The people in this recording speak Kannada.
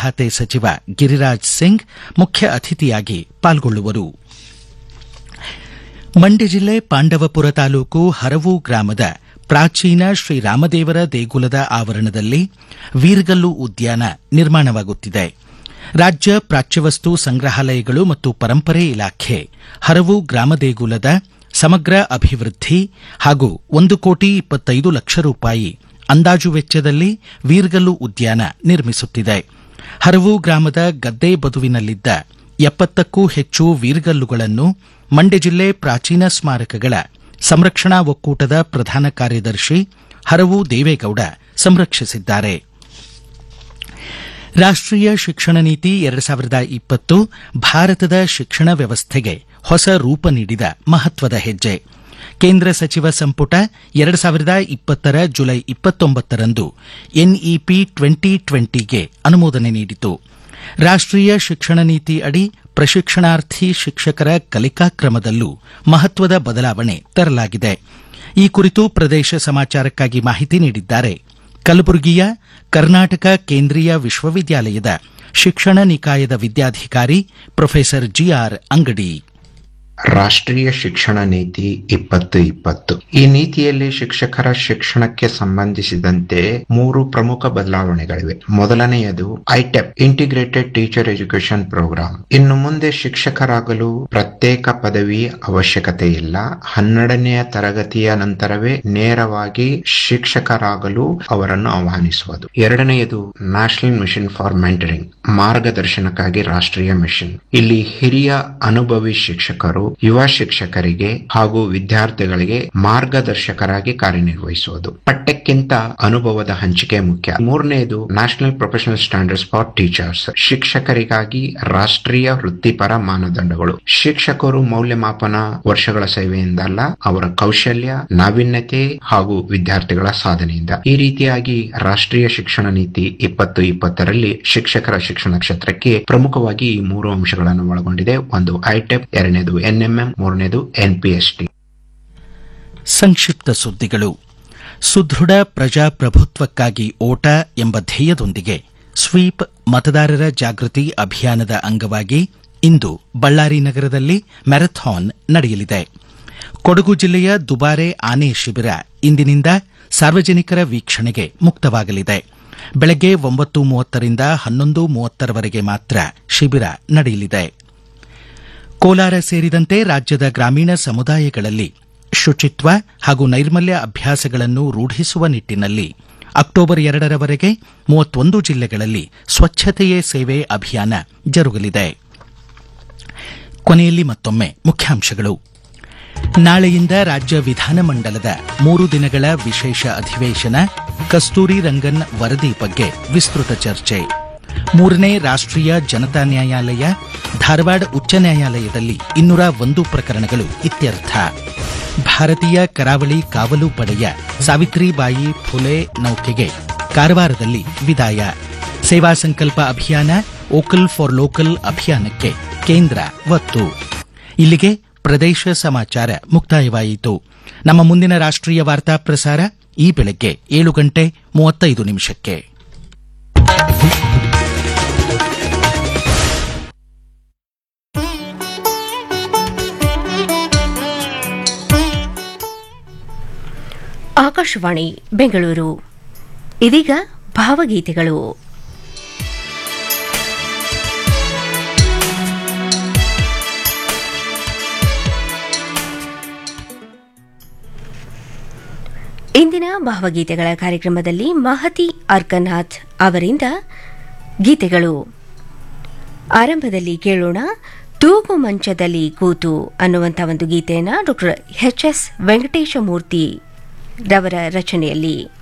ಖಾತೆ ಸಚಿವ ಗಿರಿರಾಜ್ ಸಿಂಗ್ ಮುಖ್ಯ ಅತಿಥಿಯಾಗಿ ಪಾಲ್ಗೊಳ್ಳುವರು ಮಂಡ್ಯ ಜಿಲ್ಲೆ ಪಾಂಡವಪುರ ತಾಲೂಕು ಹರವು ಗ್ರಾಮದ ಪ್ರಾಚೀನ ಶ್ರೀ ರಾಮದೇವರ ದೇಗುಲದ ಆವರಣದಲ್ಲಿ ವೀರಗಲ್ಲು ಉದ್ಯಾನ ನಿರ್ಮಾಣವಾಗುತ್ತಿದೆ ರಾಜ್ಯ ಪ್ರಾಚ್ಯವಸ್ತು ಸಂಗ್ರಹಾಲಯಗಳು ಮತ್ತು ಪರಂಪರೆ ಇಲಾಖೆ ಹರವು ಗ್ರಾಮ ದೇಗುಲದ ಸಮಗ್ರ ಅಭಿವೃದ್ಧಿ ಹಾಗೂ ಒಂದು ಕೋಟಿ ಇಪ್ಪತ್ತೈದು ಲಕ್ಷ ರೂಪಾಯಿ ಅಂದಾಜು ವೆಚ್ಚದಲ್ಲಿ ವೀರಗಲ್ಲು ಉದ್ಯಾನ ನಿರ್ಮಿಸುತ್ತಿದೆ ಹರವು ಗ್ರಾಮದ ಗದ್ದೆ ಬದುವಿನಲ್ಲಿದ್ದ ಎಪ್ಪತ್ತಕ್ಕೂ ಹೆಚ್ಚು ವೀರಗಲ್ಲುಗಳನ್ನು ಮಂಡ್ಯ ಜಿಲ್ಲೆ ಪ್ರಾಚೀನ ಸ್ಮಾರಕಗಳ ಸಂರಕ್ಷಣಾ ಒಕ್ಕೂಟದ ಪ್ರಧಾನ ಕಾರ್ಯದರ್ಶಿ ಹರವು ದೇವೇಗೌಡ ಸಂರಕ್ಷಿಸಿದ್ದಾರೆ ರಾಷ್ಟ್ರೀಯ ಶಿಕ್ಷಣ ನೀತಿ ಎರಡು ಸಾವಿರದ ಇಪ್ಪತ್ತು ಭಾರತದ ಶಿಕ್ಷಣ ವ್ಯವಸ್ಥೆಗೆ ಹೊಸ ರೂಪ ನೀಡಿದ ಮಹತ್ವದ ಹೆಜ್ಜೆ ಕೇಂದ್ರ ಸಚಿವ ಸಂಪುಟ ಎರಡು ಸಾವಿರದ ಇಪ್ಪತ್ತರ ಜುಲೈ ಇಪ್ಪತ್ತೊಂಬತ್ತರಂದು ಎನ್ಇಪಿ ಟ್ವೆಂಟಿ ಟ್ವೆಂಟಿಗೆ ಅನುಮೋದನೆ ನೀಡಿತು ರಾಷ್ಟ್ರೀಯ ಶಿಕ್ಷಣ ನೀತಿ ಅಡಿ ಪ್ರಶಿಕ್ಷಣಾರ್ಥಿ ಶಿಕ್ಷಕರ ಕಲಿಕಾ ಕ್ರಮದಲ್ಲೂ ಮಹತ್ವದ ಬದಲಾವಣೆ ತರಲಾಗಿದೆ ಈ ಕುರಿತು ಪ್ರದೇಶ ಸಮಾಚಾರಕ್ಕಾಗಿ ಮಾಹಿತಿ ನೀಡಿದ್ದಾರೆ ಕಲಬುರಗಿಯ ಕರ್ನಾಟಕ ಕೇಂದ್ರೀಯ ವಿಶ್ವವಿದ್ಯಾಲಯದ ಶಿಕ್ಷಣ ನಿಕಾಯದ ವಿದ್ಯಾಧಿಕಾರಿ ಪ್ರೊಫೆಸರ್ ಜಿಆರ್ ಅಂಗಡಿ ರಾಷ್ಟ್ರೀಯ ಶಿಕ್ಷಣ ನೀತಿ ಇಪ್ಪತ್ತು ಇಪ್ಪತ್ತು ಈ ನೀತಿಯಲ್ಲಿ ಶಿಕ್ಷಕರ ಶಿಕ್ಷಣಕ್ಕೆ ಸಂಬಂಧಿಸಿದಂತೆ ಮೂರು ಪ್ರಮುಖ ಬದಲಾವಣೆಗಳಿವೆ ಮೊದಲನೆಯದು ITEP integrated teacher education programme ಇನ್ನು ಮುಂದೆ ಶಿಕ್ಷಕರಾಗಲು ಪ್ರತ್ಯೇಕ ಪದವಿ ಅವಶ್ಯಕತೆ ಇಲ್ಲ ಹನ್ನೆರಡನೆಯ ತರಗತಿಯ ನಂತರವೇ ನೇರವಾಗಿ ಶಿಕ್ಷಕರಾಗಲು ಅವರನ್ನು ಆಹ್ವಾನಿಸುವುದು ಎರಡನೆಯದು ನ್ಯಾಷನಲ್ ಮಿಷನ್ ಫಾರ್ ಮೆಂಟರಿಂಗ್ ಮಾರ್ಗದರ್ಶನಕ್ಕಾಗಿ ರಾಷ್ಟ್ರೀಯ ಮಿಷನ್ ಇಲ್ಲಿ ಹಿರಿಯ ಅನುಭವಿ ಶಿಕ್ಷಕರು ಯುವ ಶಿಕ್ಷಕರಿಗೆ ಹಾಗೂ ವಿದ್ಯಾರ್ಥಿಗಳಿಗೆ ಮಾರ್ಗದರ್ಶಕರಾಗಿ ಕಾರ್ಯನಿರ್ವಹಿಸುವುದು ಪಠ್ಯಕ್ಕಿಂತ ಅನುಭವದ ಹಂಚಿಕೆ ಮುಖ್ಯ ಮೂರನೆಯದು national professional standards for teachers ಶಿಕ್ಷಕರಿಗಾಗಿ ರಾಷ್ಟ್ರೀಯ ವೃತ್ತಿಪರ ಮಾನದಂಡಗಳು ಶಿಕ್ಷಕರು ಮೌಲ್ಯಮಾಪನ ವರ್ಷಗಳ ಸೇವೆಯಿಂದಲ್ಲ ಅವರ ಕೌಶಲ್ಯ ನಾವೀನ್ಯತೆ ಹಾಗೂ ವಿದ್ಯಾರ್ಥಿಗಳ ಸಾಧನೆಯಿಂದ ಈ ರೀತಿಯಾಗಿ ರಾಷ್ಟ್ರೀಯ ಶಿಕ್ಷಣ ನೀತಿ ಇಪ್ಪತ್ತು ಇಪ್ಪತ್ತರಲ್ಲಿ ಶಿಕ್ಷಕರ ಶಿಕ್ಷಣ ಕ್ಷೇತ್ರಕ್ಕೆ ಪ್ರಮುಖವಾಗಿ ಈ ಮೂರು ಅಂಶಗಳನ್ನು ಒಳಗೊಂಡಿದೆ ಒಂದು ಐಟೆಪ್ ಎರಡನೇದು ಎನ್ಎಂಎಂ ಮೂರನೇದು ಎನ್ಪಿಎಸ್ಟಿ ಸಂಕ್ಷಿಪ್ತ ಸುದ್ದಿಗಳು ಸುದೃಢ ಪ್ರಜಾಪ್ರಭುತ್ವಕ್ಕಾಗಿ ಓಟ ಎಂಬ ಧ್ಯೇಯದೊಂದಿಗೆ ಸ್ವೀಪ್ ಮತದಾರರ ಜಾಗೃತಿ ಅಭಿಯಾನದ ಅಂಗವಾಗಿ ಇಂದು ಬಳ್ಳಾರಿ ನಗರದಲ್ಲಿ ಮ್ಯಾರಥಾನ್ ನಡೆಯಲಿದೆ ಕೊಡಗು ಜಿಲ್ಲೆಯ ದುಬಾರೆ ಆನೆ ಶಿಬಿರ ಇಂದಿನಿಂದ ಸಾರ್ವಜನಿಕರ ವೀಕ್ಷಣೆಗೆ ಮುಕ್ತವಾಗಲಿದೆ ಬೆಳಗ್ಗೆ ಒಂಬತ್ತು ಮೂವತ್ತರಿಂದ ಹನ್ನೊಂದು ಮೂವತ್ತರವರೆಗೆ ಮಾತ್ರ ಶಿಬಿರ ನಡೆಯಲಿದೆ ಕೋಲಾರ ಸೇರಿದಂತೆ ರಾಜ್ಯದ ಗ್ರಾಮೀಣ ಸಮುದಾಯಗಳಲ್ಲಿ ಶುಚಿತ್ವ ಹಾಗೂ ನೈರ್ಮಲ್ಯ ಅಭ್ಯಾಸಗಳನ್ನು ರೂಢಿಸುವ ನಿಟ್ಟಿನಲ್ಲಿ ಅಕ್ಟೋಬರ್ ಎರಡರವರೆಗೆ ಮೂವತ್ತೊಂದು ಜಿಲ್ಲೆಗಳಲ್ಲಿ ಸ್ವಚ್ಛತೆಯೇ ಸೇವೆ ಅಭಿಯಾನ ಜರುಗಲಿದೆ ಕೊನೆಯಲ್ಲಿ ಮತ್ತೊಮ್ಮೆ ಮುಖ್ಯಾಂಶಗಳು ನಾಳೆಯಿಂದ ರಾಜ್ಯ ವಿಧಾನಮಂಡಲದ ಮೂರು ದಿನಗಳ ವಿಶೇಷ ಅಧಿವೇಶನ ಕಸ್ತೂರಿ ರಂಗನ್ ವರದಿ ಬಗ್ಗೆ ವಿಸ್ತೃತ ಚರ್ಚೆ ಮೂರನೇ ರಾಷ್ಟ್ರೀಯ ಜನತಾ ನ್ಯಾಯಾಲಯ ಧಾರವಾಡ ಉಚ್ಚ ನ್ಯಾಯಾಲಯದಲ್ಲಿ ಇನ್ನೂರ ಒಂದು ಪ್ರಕರಣಗಳು ಇತ್ಯರ್ಥ ಭಾರತೀಯ ಕರಾವಳಿ ಕಾವಲು ಪಡೆಯ ಸಾವಿತ್ರಿಬಾಯಿ ಫುಲೆ ನೌಕೆಗೆ ಕಾರವಾರದಲ್ಲಿ ವಿದಾಯ ಸೇವಾ ಸಂಕಲ್ಪ ಅಭಿಯಾನ ಓಕಲ್ ಫಾರ್ ಲೋಕಲ್ ಅಭಿಯಾನಕ್ಕೆ ಕೇಂದ್ರ ಒತ್ತು ಇಲ್ಲಿಗೆ ಪ್ರದೇಶ ಸಮಾಚಾರ ಮುಕ್ತಾಯವಾಯಿತು ನಮ್ಮ ಮುಂದಿನ ರಾಷ್ಟ್ರೀಯ ವಾರ್ತಾ ಪ್ರಸಾರ ಈ ಬೆಳಗ್ಗೆ ಏಳು ಗಂಟೆ ಮೂವತ್ತೈದು ನಿಮಿಷಕ್ಕೆ ಆಕಾಶವಾಣಿ ಬೆಂಗಳೂರು ಇದೀಗ ಭಾವಗೀತೆಗಳು ಇಂದಿನ ಭಾವಗೀತೆಗಳ ಕಾರ್ಯಕ್ರಮದಲ್ಲಿ ಮಹತಿ ಅರ್ಕನಾಥ್ ಅವರಿಂದ ಗೀತೆಗಳು ಆರಂಭದಲ್ಲಿ ಕೇಳೋಣ ತೂಗು ಮಂಚದಲ್ಲಿ ಕೂತು ಅನ್ನುವಂಥ ಒಂದು ಗೀತೆಯನ್ನು ಡಾಕ್ಟರ್ ಎಚ್ ಎಸ್ ವೆಂಕಟೇಶಮೂರ್ತಿ ರವರ ರಚನೆಯಲ್ಲಿ